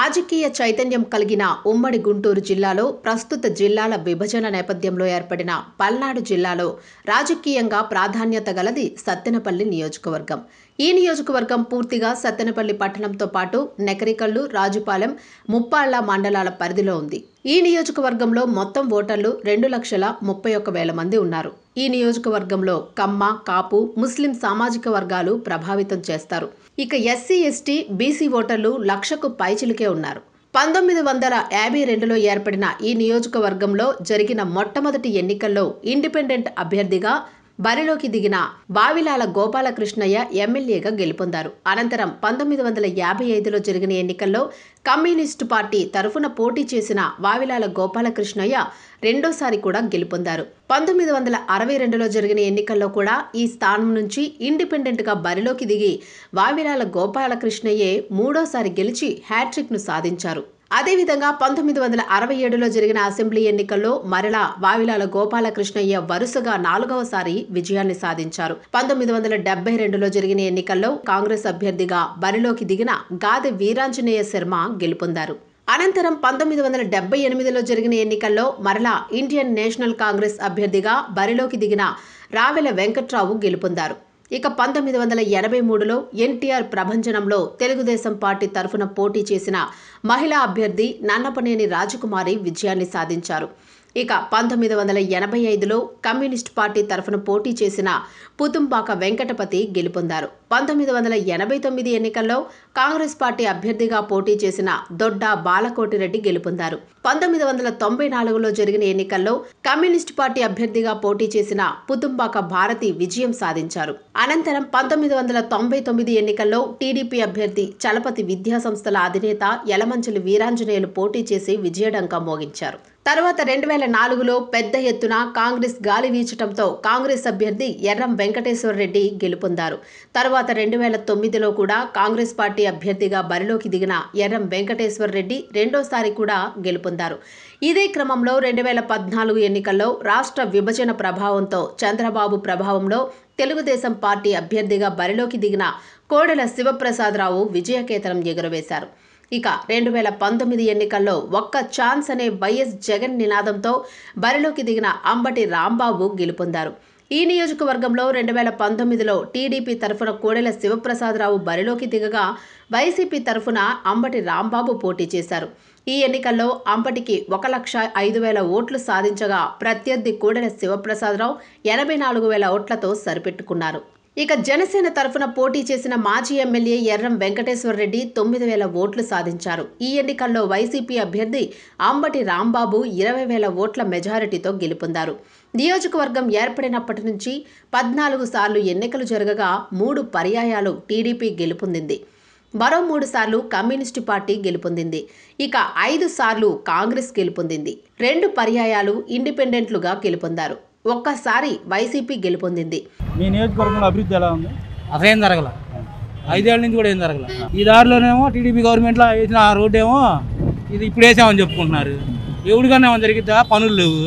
రాజకీయ చైతన్యం కలిగిన ఉమ్మడి గుంటూరు జిల్లాలో ప్రస్తుత జిల్లాల విభజన నేపథ్యంలో ఏర్పడిన పల్నాడు జిల్లాలో రాజకీయంగా ప్రాధాన్యత గలది సత్తెనపల్లి నియోజకవర్గం ఈ నియోజకవర్గం పూర్తిగా సత్తెనపల్లి పట్టణంతో పాటు నెకరికల్లు రాజుపాలెం ముప్పాళ్ల మండలాల పరిధిలో ఉంది ఈ నియోజకవర్గంలో మొత్తం ఓటర్లు రెండు లక్షల ముప్పై ఒక్క వేల మంది ఉన్నారు ఈ నియోజకవర్గంలో కమ్మ కాపు ముస్లిం సామాజిక వర్గాలు ప్రభావితం చేస్తారు ఇక ఎస్సీ ఎస్టీ బీసీ ఓటర్లు లక్షకు పైచిలుకే ఉన్నారు పంతొమ్మిది వందల యాభై రెండులో ఏర్పడిన ఈ నియోజకవర్గంలో జరిగిన మొట్టమొదటి ఎన్నికల్లో ఇండిపెండెంట్ అభ్యర్థిగా బరిలోకి దిగిన బావిలాల గోపాలకృష్ణయ్య ఎమ్మెల్యేగా గెలుపొందారు అనంతరం పంతొమ్మిది వందల యాభై ఐదులో జరిగిన ఎన్నికల్లో కమ్యూనిస్టు పార్టీ తరఫున పోటీ చేసిన వావిలాల గోపాలకృష్ణయ్య రెండోసారి కూడా గెలుపొందారు పంతొమ్మిది వందల అరవై రెండులో జరిగిన ఎన్నికల్లో కూడా ఈ స్థానం నుంచి ఇండిపెండెంట్గా బరిలోకి దిగి వావిలాల గోపాలకృష్ణయ్యే మూడోసారి గెలిచి హ్యాట్రిక్ను సాధించారు అదేవిధంగా పంతొమ్మిది వందల అరవై ఏడులో జరిగిన అసెంబ్లీ ఎన్నికల్లో మరలా వావిలాల గోపాలకృష్ణయ్య వరుసగా నాలుగవసారి విజయాన్ని సాధించారు పంతొమ్మిది వందల డెబ్బై రెండులో జరిగిన ఎన్నికల్లో కాంగ్రెస్ అభ్యర్థిగా బరిలోకి దిగిన గాదె వీరాంజనేయ శర్మ గెలుపొందారు అనంతరం పంతొమ్మిది వందల డెబ్బై ఎనిమిదిలో జరిగిన ఎన్నికల్లో మరలా ఇండియన్ నేషనల్ కాంగ్రెస్ అభ్యర్థిగా బరిలోకి దిగిన రావెల వెంకట్రావు గెలుపొందారు ఇక పంతొమ్మిది వందల ఎనభై మూడులో ఎన్టీఆర్ ప్రభంజనంలో తెలుగుదేశం పార్టీ తరఫున పోటీ చేసిన మహిళా అభ్యర్థి నన్నపనేని రాజకుమారి విజయాన్ని సాధించారు ఇక పంతొమ్మిది వందల ఎనభై ఐదులో కమ్యూనిస్ట్ పార్టీ తరఫున పోటీ చేసిన పుతుంపాక వెంకటపతి గెలుపొందారు పంతొమ్మిది వందల ఎనభై తొమ్మిది ఎన్నికల్లో కాంగ్రెస్ పార్టీ అభ్యర్థిగా పోటీ చేసిన దొడ్డ బాలకోటిరెడ్డి గెలుపొందారు పంతొమ్మిది వందల తొంభై నాలుగులో జరిగిన ఎన్నికల్లో కమ్యూనిస్ట్ పార్టీ అభ్యర్థిగా పోటీ చేసిన పుతుంపాక భారతి విజయం సాధించారు అనంతరం పంతొమ్మిది వందల తొంభై తొమ్మిది ఎన్నికల్లో టీడీపీ అభ్యర్థి చలపతి విద్యా సంస్థల అధినేత యలమంచిలి వీరాంజనేయులు పోటీ చేసి విజయడంకా మోగించారు తర్వాత రెండు వేల నాలుగులో పెద్ద ఎత్తున కాంగ్రెస్ గాలి వీచటంతో కాంగ్రెస్ అభ్యర్థి ఎర్రం వెంకటేశ్వర రెడ్డి గెలుపొందారు తర్వాత రెండు వేల తొమ్మిదిలో కూడా కాంగ్రెస్ పార్టీ అభ్యర్థిగా బరిలోకి దిగిన ఎర్రం వెంకటేశ్వర రెడ్డి రెండోసారి కూడా గెలుపొందారు ఇదే క్రమంలో రెండు వేల పద్నాలుగు ఎన్నికల్లో రాష్ట్ర విభజన ప్రభావంతో చంద్రబాబు ప్రభావంలో తెలుగుదేశం పార్టీ అభ్యర్థిగా బరిలోకి దిగిన కోడెల శివప్రసాదరావు విజయకేతనం ఎగురవేశారు ఇక రెండు వేల పంతొమ్మిది ఎన్నికల్లో ఒక్క ఛాన్స్ అనే వైఎస్ జగన్ నినాదంతో బరిలోకి దిగిన అంబటి రాంబాబు గెలుపొందారు ఈ నియోజకవర్గంలో రెండు వేల పంతొమ్మిదిలో టీడీపీ తరఫున కోడెల శివప్రసాదరావు బరిలోకి దిగగా వైసీపీ తరఫున అంబటి రాంబాబు పోటీ చేశారు ఈ ఎన్నికల్లో అంబటికి ఒక లక్ష ఐదు వేల ఓట్లు సాధించగా ప్రత్యర్థి కోడెల శివప్రసాదరావు ఎనభై నాలుగు వేల ఓట్లతో సరిపెట్టుకున్నారు ఇక జనసేన తరఫున పోటీ చేసిన మాజీ ఎమ్మెల్యే ఎర్రం వెంకటేశ్వర రెడ్డి తొమ్మిది వేల ఓట్లు సాధించారు ఈ ఎన్నికల్లో వైసీపీ అభ్యర్థి అంబటి రాంబాబు ఇరవై వేల ఓట్ల మెజారిటీతో గెలుపొందారు నియోజకవర్గం ఏర్పడినప్పటి నుంచి పద్నాలుగు సార్లు ఎన్నికలు జరగగా మూడు పర్యాయాలు టీడీపీ గెలుపొందింది మరో మూడు సార్లు కమ్యూనిస్టు పార్టీ గెలుపొందింది ఇక ఐదు సార్లు కాంగ్రెస్ గెలుపొందింది రెండు పర్యాయాలు ఇండిపెండెంట్లుగా గెలుపొందారు ఒక్కసారి వైసీపీ గెలుపొందింది మీ నియోజకవర్గంలో అభివృద్ధి ఎలా ఉంది అసలు ఏం జరగల ఐదేళ్ల నుంచి కూడా ఏం జరగల ఈ దారిలోనేమో టీడీపీ గవర్నమెంట్లో వేసిన ఆ రోడ్డు ఏమో ఇది ఇప్పుడు వేసామని చెప్పుకుంటున్నారు ఎవడికన్నా ఏమో జరిగిద్దా పనులు లేవు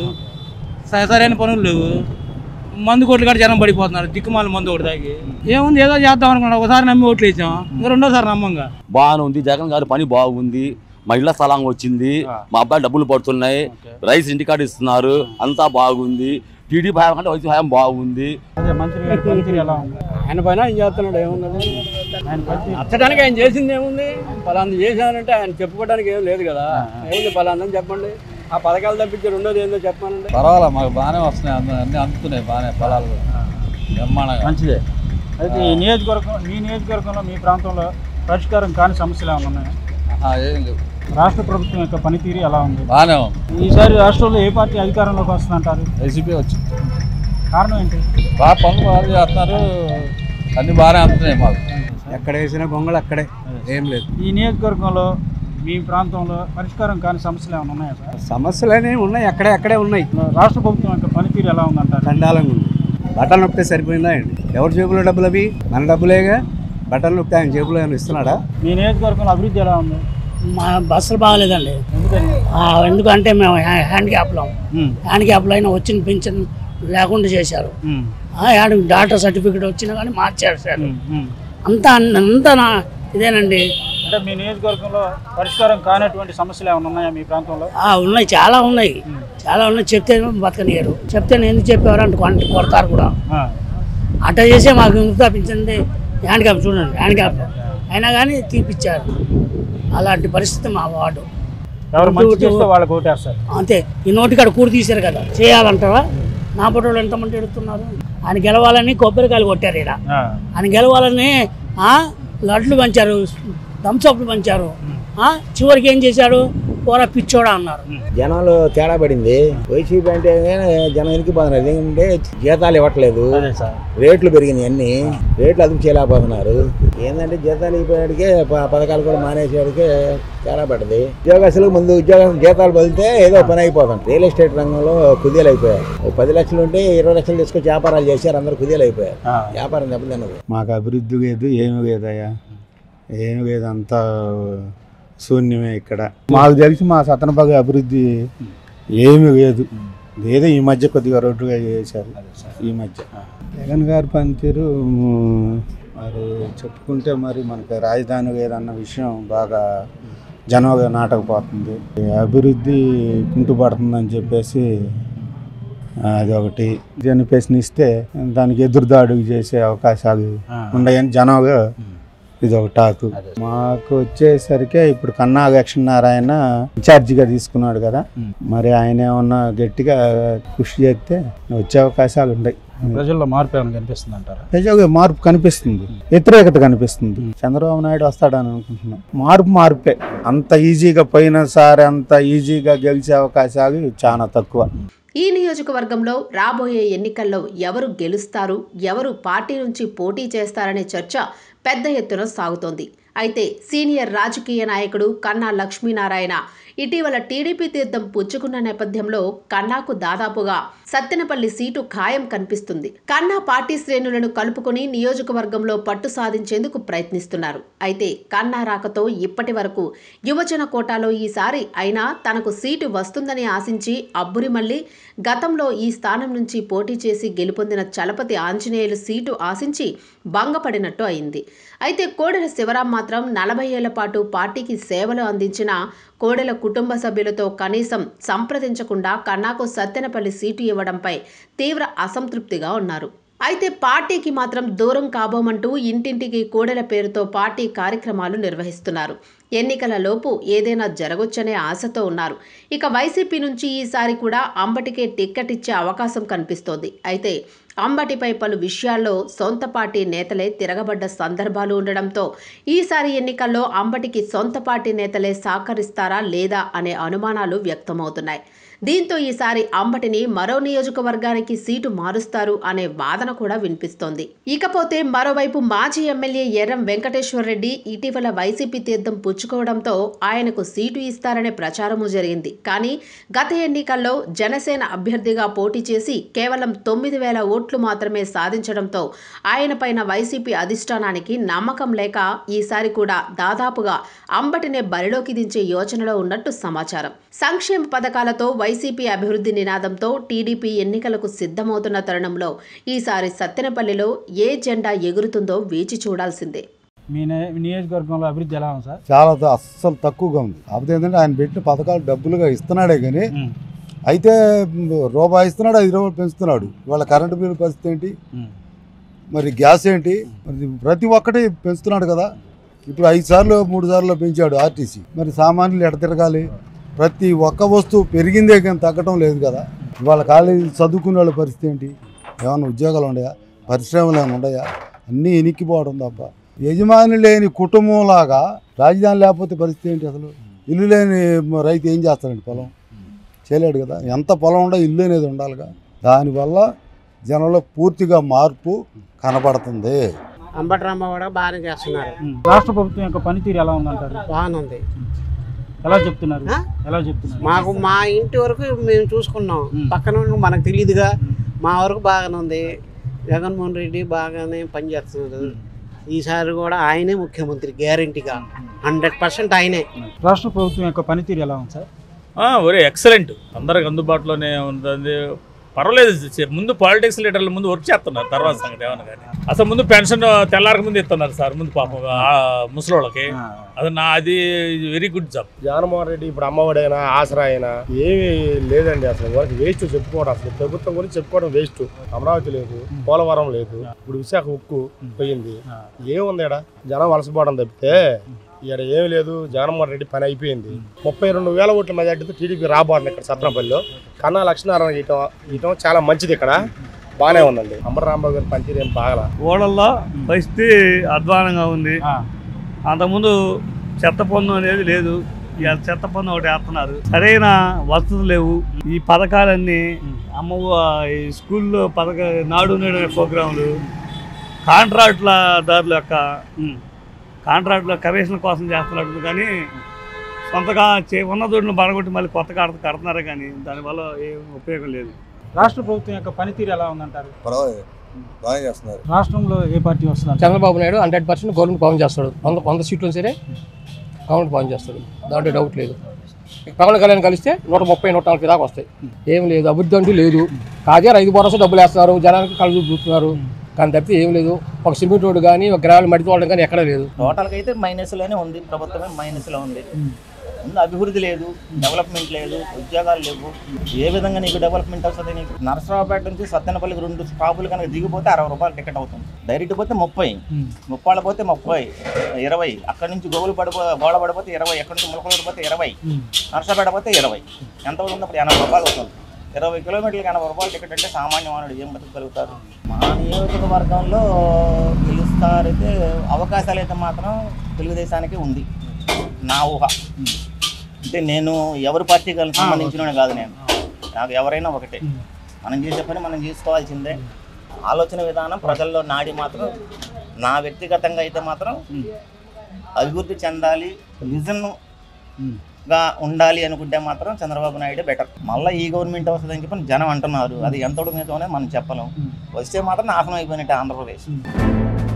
స- సరైన పనులు లేవు మందు కొట్లు కూడా జనం పడిపోతున్నారు దిక్కుమాల మందు ఒకటి తాగి ఏముంది ఏదో చేద్దాం అనుకున్నాం ఒకసారి నమ్మి ఓట్లు వేసాం ఇంకా రెండోసారి నమ్మంగా బాగానే ఉంది జగన్ గారి పని బాగుంది మహిళా స్థలం వచ్చింది మా అబ్బాయి డబ్బులు పడుతున్నాయి రైస్ ఇంటికాడ ఇస్తున్నారు అంతా బాగుంది టీడీపీ హయాం కంటే వైసీపీ హయాం బాగుంది అదే మంత్రి గారి పనితీరు ఎలా ఉంది ఆయన పైన ఆయన చేస్తున్నాడు ఏమున్నది ఆయన పనితీరు నచ్చడానికి ఆయన చేసింది ఏముంది పలాంది చేశానంటే ఆయన చెప్పుకోవడానికి ఏం లేదు కదా ఏముంది పలాందని చెప్పండి ఆ పథకాలు తప్పించి రెండోది ఏందో చెప్పానండి పర్వాలేదు మాకు బాగానే వస్తున్నాయి అంద- అన్ని అందుతున్నాయి బాగానే పొలాలు బ్రహ్మాండంగా మంచిదే అయితే ఈ నియోజకవర్గం మీ నియోజకవర్గంలో మీ ప్రాంతంలో పరిష్కారం కాని సమస్యలు ఏమైనా ఉన్నాయా ఆ, ఏం లేవు రాష్ట్ర ప్రభుత్వం యొక్క పనితీరు ఎలా ఉంది బాగానే ఉంది ఈసారి రాష్ట్రంలో ఏ పార్టీ అధికారంలోకి వస్తుందంటారు వైసీపీ వచ్చింది కారణం ఏంటి బాగా పనులు బాగా చేస్తున్నారు అన్ని బాగానే అందుతున్నాయి మాకు ఎక్కడ వేసిన గొంగళి అక్కడే ఏం లేదు ఈ నియోజకవర్గంలో మీ ప్రాంతంలో పరిష్కారం కాని సమస్యలు ఏమైనా ఉన్నాయా సార్ సమస్యలు అనేవి ఉన్నాయి అక్కడే అక్కడే ఉన్నాయి రాష్ట్ర ప్రభుత్వం యొక్క పనితీరు ఎలా ఉందంటారు చండాలంగా ఉంది బట్టలు నొక్కితే సరిపోయిందా అండి ఎవరి జేబులో డబ్బులు అవి మన డబ్బులేగా బట్టలు నొక్కితే ఆయన జేబులో ఏమైనా ఇస్తున్నాడా మీ నియోజకవర్గంలో అభివృద్ధి ఎలా ఉంది మా బస్సులు బాగాలేదండి ఎందుకని ఆ, ఎందుకంటే మేము హ్యా- హ్యాండిక్యాప్లో ఉమ్, హ్యాండిక్యాప్లో అయినా వచ్చిన పింఛన్ లేకుండా చేశారు ఉమ్, ఆ, హ్యాండ్ డాక్టర్ సర్టిఫికేట్ వచ్చినా కానీ మార్చారు సార్ ఉమ్, ఉమ్. అంతా అంతా నా ఇదేనండి అంటే మీ నియోజకవర్గంలో పరిష్కారం కానటువంటి సమస్యలు ఏమైనా ఉన్నాయా మీ ప్రాంతంలో ఆ, ఉన్నాయి చాలా ఉన్నాయి చాలా ఉన్నాయి చెప్తే బతకనియరు చెప్తే నేను ఎందుకు చెప్పేవారు అంటే కొంట కొడతారు కూడా ఆ, అట్లా చేసే మాకు ఎందుకు తప్పించింది హ్యాండ్ క్యాప్ చూడండి హ్యాండ్ క్యాప్ అయినా కానీ తీపిచ్చారు అలాంటి పరిస్థితి మా వార్డు ఎవరు మంచి చేస్తే వాళ్ళకి ఓటేస్తారు అంతే ఈ నోటికాడ కూడి తీశారు కదా చేయాలంటారా నా పొట్టోళ్ళు ఎంతమంది ఎడుతున్నారు ఆయన గెలవాలని కొబ్బరికాయలు కొట్టారు ఇక్కడ ఆ, ఆయన గెలవాలని ఆ, లడ్లు పంచారు థమ్స్అప్లు పంచారు ఆ, చివరికి ఏం చేశాడు పోరా పిచ్చోడా అన్నారు జనాలు తేడా పడింది వైసీపీ అంటే జనం ఎనికిపోతున్నారు ఎందుకంటే జీతాలు ఇవ్వట్లేదు అదే సార్ రేట్లు పెరిగినాయి అన్ని రేట్లు అదుపు చేయలేకపోతున్నారు ఏంటంటే జీతాలు ఇవ్వడానికే ప- పథకాలు కూడా మానేసేవాడికే తేడా పడ్డది ఉద్యోగస్తులకు ముందు ఉద్యోగం జీతాలు బదిలితే ఏదో పని అయిపోతాం రియల్ ఎస్టేట్ రంగంలో కుదేలు అయిపోయారు ఓ పది లక్షలు ఉంటే ఇరవై లక్షలు తీసుకొచ్చి వ్యాపారాలు చేశారు అందరూ కుదేలు అయిపోయారు ఆ, వ్యాపారం దెబ్బతిన్నది మాకు అభివృద్ధి లేదు ఏమి లేదయ్యా ఏమి లేదు అంతా శూన్యమే ఇక్కడ మాకు తెలిసి మా సతనపగ అభివృద్ధి ఏమీ లేదు ఏదో ఈ మధ్య కొద్దిగా రోడ్డుగా చేశారు ఈ మధ్య జగన్ గారి పనితీరు మ్, మరి చెప్పుకుంటే మరి మనకి రాజధాని లేదన్న విషయం బాగా జనంగా నాటకపోతుంది అభివృద్ధి కుంటుపడుతుందని చెప్పేసి అది ఒకటి జన ప్రశ్నిస్తే దానికి ఎదురుదాడుగు చేసే అవకాశాలు ఆ. ఉన్నాయని జనంగా ఇది ఒక టాకు మాకు వచ్చేసరికి ఇప్పుడు కన్నా లక్ష్మీనారాయణ ఇన్ఛార్జిగా తీసుకున్నాడు కదా ఉమ్. మరి ఆయన ఏమన్నా గట్టిగా కృషి చేస్తే వచ్చే అవకాశాలు ఉన్నాయి ప్రజల్లో మార్పు ఏమైనా కనిపిస్తుంది అంటారా ప్రజలకు మార్పు కనిపిస్తుంది వ్యతిరేకత కనిపిస్తుంది చంద్రబాబు నాయుడు వస్తాడని అనుకుంటున్నాం మార్పు మార్పే అంత ఈజీగా పోయినసారి అంత ఈజీగా గెలిచే అవకాశాలు చాలా తక్కువ ఈ నియోజకవర్గంలో రాబోయే ఎన్నికల్లో ఎవరు గెలుస్తారు ఎవరు పార్టీ నుంచి పోటీ చేస్తారనే చర్చ పెద్ద ఎత్తున సాగుతోంది అయితే సీనియర్ రాజకీయ నాయకుడు కన్నా లక్ష్మీనారాయణ ఇటీవల టీడీపీ తీర్థం పుచ్చుకున్న నేపథ్యంలో కన్నాకు దాదాపుగా సత్తెనపల్లి సీటు ఖాయం కనిపిస్తుంది కన్నా పార్టీ శ్రేణులను కలుపుకొని నియోజకవర్గంలో పట్టు సాధించేందుకు ప్రయత్నిస్తున్నారు అయితే కన్నా రాకతో ఇప్పటి వరకు యువజన కోటాలో ఈసారి అయినా తనకు సీటు వస్తుందని ఆశించి అబ్బురి మళ్ళీ గతంలో ఈ స్థానం నుంచి పోటీ చేసి గెలుపొందిన చలపతి ఆంజనేయులు సీటు ఆశించి భంగపడినట్టు అయింది అయితే కోడెల శివరాం మాత్రం నలభై ఏళ్ల పాటు పార్టీకి సేవలు అందించిన కోడెల కుటుంబ సభ్యులతో కనీసం సంప్రదించకుండా కన్నాకు సత్తెనపల్లి సీటు ఇవ్వడంపై తీవ్ర అసంతృప్తిగా ఉన్నారు అయితే పార్టీకి మాత్రం దూరం కాబోమంటూ ఇంటింటికి కోడెల పేరుతో పార్టీ కార్యక్రమాలు నిర్వహిస్తున్నారు ఎన్నికల లోపు ఏదైనా జరగొచ్చనే ఆశతో ఉన్నారు ఇక వైసీపీ నుంచి ఈసారి కూడా అంబటికే టిక్కెట్ ఇచ్చే అవకాశం కనిపిస్తోంది అయితే అంబటిపై పలు విషయాల్లో సొంత పార్టీ నేతలే తిరగబడ్డ సందర్భాలు ఉండడంతో ఈసారి ఎన్నికల్లో అంబటికి సొంత పార్టీ నేతలే సహకరిస్తారా లేదా అనే అనుమానాలు వ్యక్తమవుతున్నాయి దీంతో ఈసారి అంబటిని మరో నియోజకవర్గానికి సీటు మారుస్తారు అనే వాదన కూడా వినిపిస్తోంది ఇకపోతే మరోవైపు మాజీ ఎమ్మెల్యే ఎర్రం వెంకటేశ్వర రెడ్డి ఇటీవల వైసీపీ తీర్థం పుచ్చుకోవడంతో ఆయనకు సీటు ఇస్తారనే ప్రచారము జరిగింది కానీ గత ఎన్నికల్లో జనసేన అభ్యర్థిగా పోటీ చేసి కేవలం తొమ్మిది వేల ఓట్లు మాత్రమే సాధించడంతో ఆయన పైన వైసీపీ అధిష్టానానికి నమ్మకం లేక ఈసారి కూడా దాదాపుగా అంబటినే బరిలోకి దించే యోచనలో ఉన్నట్టు సమాచారం సంక్షేమ పథకాలతో వైసీపీ అభివృద్ధి నినాదంతో టీడీపీ ఎన్నికలకు సిద్ధమవుతున్న తరుణంలో ఈసారి సత్తెనపల్లిలో ఏ జెండా ఎగురుతుందో వేచి చూడాల్సిందే మీ నే- మీ నియోజకవర్గంలో అభివృద్ధి ఎలా ఉంది సార్ చాలా త- అస్సలు తక్కువగా ఉంది కాకపోతే ఏంటంటే ఆయన పెట్టిన పథకాలు డబ్బులుగా ఇస్తున్నాడే కానీ ఉమ్, అయితే మ్, రూపాయి ఇస్తున్నాడు ఐదు రూపాయలు పెంచుతున్నాడు వాళ్ళ కరెంటు బిల్లు పరిస్థితి ఏంటి ఉమ్, మరి గ్యాస్ ఏంటి మరి ప్రతి ఒక్కటి పెంచుతున్నాడు కదా ఇప్పుడు ఐదు సార్లు మూడు సార్లు పెంచాడు ఆర్టీసీ మరి సామాన్యులు ఎడ తిరగాలి ప్రతి ఒక్క వస్తువు పెరిగిందే కానీ తగ్గటం లేదు కదా వాళ్ళ కాలేజీ చదువుకునే వాళ్ళ పరిస్థితి ఏంటి ఏమన్నా ఉద్యోగాలు ఉన్నాయా పరిశ్రమలు ఏమైనా ఉన్నాయా అన్నీ ఎనిక్కిపోవడం తప్ప యజమాని లేని కుటుంబంలాగా రాజధాని లేకపోతే పరిస్థితి ఏంటి అసలు ఇల్లు లేని రైతు ఏం చేస్తాడండి పొలం చేయలేడు కదా ఎంత పొలం ఉండా ఇల్లు అనేది ఉండాలిగా దానివల్ల జనంలో పూర్తిగా మార్పు కనబడుతుంది అంబటి రాంబాబు కూడా బాగానే చేస్తున్నారు ఉమ్. రాష్ట్ర ప్రభుత్వం యొక్క పనితీరు ఎలా ఉందంటారు బాగానుంది ఎలా చెప్తున్నారు ఆ? ఎలా చెప్తున్నారు మాకు మా ఇంటి వరకు మేము చూసుకున్నాం మ్. పక్కన వాళ్ళకి మనకు తెలియదుగా మా వరకు బాగానే ఉంది జగన్మోహన్ రెడ్డి బాగానే పనిచేస్తున్నారు ఈసారి కూడా ఆయనే ముఖ్యమంత్రి గ్యారంటీగా హండ్రెడ్ పర్సెంట్ ఆయనే రాష్ట్ర ప్రభుత్వం యొక్క పనితీరు ఎలా ఉంది సార్ ఒరే ఎక్సలెంట్ అందరికి అందుబాటులోనే ఉంటుంది పర్వాలేదు సార్. ముందు పాలిటిక్స్ లీడర్ల ముందు వర్క్ చేస్తున్నారు తర్వాత సంగతి ఏమన్నా కానీ అసలు ముందు పెన్షన్ తెల్లారక ముందు ఇస్తున్నారు సార్ ముందు పాపం ఆ ముసలోళ్ళకి అది నా అది very good job Jaganmohan Reddy ఇప్పుడు అమ్మఒడైనా ఆసరా అయినా ఏమీ లేదండి అసలు వరకు వేస్ట్ చెప్పుకోవడం అసలు ప్రభుత్వం గురించి చెప్పుకోవడం వేస్ట్ అమరావతి లేదు పోలవరం లేదు ఇప్పుడు విశాఖ ఉక్కు పోయింది ఏముంది ఇక్కడ జనం వలసపోవడం తప్పితే ఇక్కడ ఏమీ లేదు జగన్మోహన్ రెడ్డి పని అయిపోయింది ముప్పై రెండు వేల ఓట్ల మెజార్టీతో టీడీపీ రాబోతుంది ఇక్కడ సత్రంపల్లిలో కన్నా లక్ష్మీనారాయణ గీయటం గీయటం చాలా మంచిది ఇక్కడ బాగానే ఉందండి అంబర రాంబాబు గారి పనితీరు ఏం బాగలా ఓడల్లో పరిస్థితి అధ్వానంగా ఉంది అంతకుముందు చెత్త పన్ను అనేది లేదు ఇవాళ చెత్త పన్ను ఒకటి వేస్తున్నారు సరైన వసతులు లేవు ఈ పథకాలన్నీ అమ్మ ఈ స్కూల్లో పథక నాడు నేడు అనే ప్రోగ్రాంలు కాంట్రాక్ట్ల దారుల యొక్క కాంట్రాక్ట్ల కమిషన్ కోసం చేస్తున్నట్టు కానీ సొంతగా చే ఉన్న దొడ్లు బడగొట్టి మళ్ళీ కొత్త కడ కడుతున్నారు కానీ దానివల్ల ఏం ఉపయోగం లేదు రాష్ట్ర ప్రభుత్వం యొక్క పనితీరు ఎలా ఉందంటారు పర్వాలేదు బాగా చేస్తున్నారు రాష్ట్రంలో ఏ పార్టీ వస్తున్నారు Chandrababu Naidu hundred percent government Pawan చేస్తాడు వంద వంద సీట్లు సరే గవర్నమెంట్ పవన్ చేస్తాడు దాంట్లో డౌట్ లేదు పవన్ కళ్యాణ్ కలిస్తే నూట ముప్పై నూట నలభై దాకా వస్తాయి ఏం లేదు అభివృద్ధి అంటూ లేదు కాదే రైతు భరోసా డబ్బులు వేస్తున్నారు జనానికి కళ్ళు చూపుతున్నారు కానీ తప్పితే ఏం లేదు ఒక సిమెంట్ రోడ్డు కానీ ఒక గ్రావెల్ మట్టి తోడడం కానీ ఎక్కడా లేదు టోటల్గా అయితే మైనస్లోనే ఉంది ప్రభుత్వమే మైనస్లో ఉంది ముందు అభివృద్ధి లేదు డెవలప్మెంట్ లేదు ఉద్యోగాలు లేవు ఏ విధంగా నీకు డెవలప్మెంట్ వస్తుంది నీకు నరసరావుపేట నుంచి సత్తెనపల్లికి రెండు స్టాపులు కనుక దిగిపోతే అరవై రూపాయలు టికెట్ అవుతుంది డైరెక్ట్ పోతే ముప్పై ముప్పాళ్ళ పోతే ముప్పై ఇరవై అక్కడి నుంచి గోగులు పడిపో గోడ పడిపోతే ఇరవై ఎక్కడి నుంచి ములకలూరు పోతే ఇరవై నరసరావుపేట పోతే ఇరవై ఎంత అవుతుంది అప్పుడు ఎనభై రూపాయలు అవుతుంది ఇరవై కిలోమీటర్లకు ఎనభై రూపాయలు టికెట్ అంటే సామాన్య మానవుడు ఏం బతకగలుగుతారు మా నియోజకవర్గంలో గెలుస్తారైతే అవకాశాలు అయితే మాత్రం తెలుగుదేశానికి ఉంది నా ఊహ అంటే నేను ఎవరి పార్టీకి సంబంధించిన కాదు నేను నాకు ఎవరైనా ఒకటే మనం చేసే పని మనం చేసుకోవాల్సిందే ఆలోచన విధానం ప్రజల్లో నాడి మాత్రం నా వ్యక్తిగతంగా అయితే మాత్రం అభివృద్ధి చెందాలి విజన్ గా ఉండాలి అనుకుంటే మాత్రం చంద్రబాబు నాయుడు బెటర్ మళ్ళీ ఈ గవర్నమెంట్ వస్తుందని చెప్పి జనం అంటున్నారు అది ఎంత నిజమో మనం చెప్పలేం వస్తే మాత్రం నాశనం అయిపోయినట్టే ఆంధ్రప్రదేశ్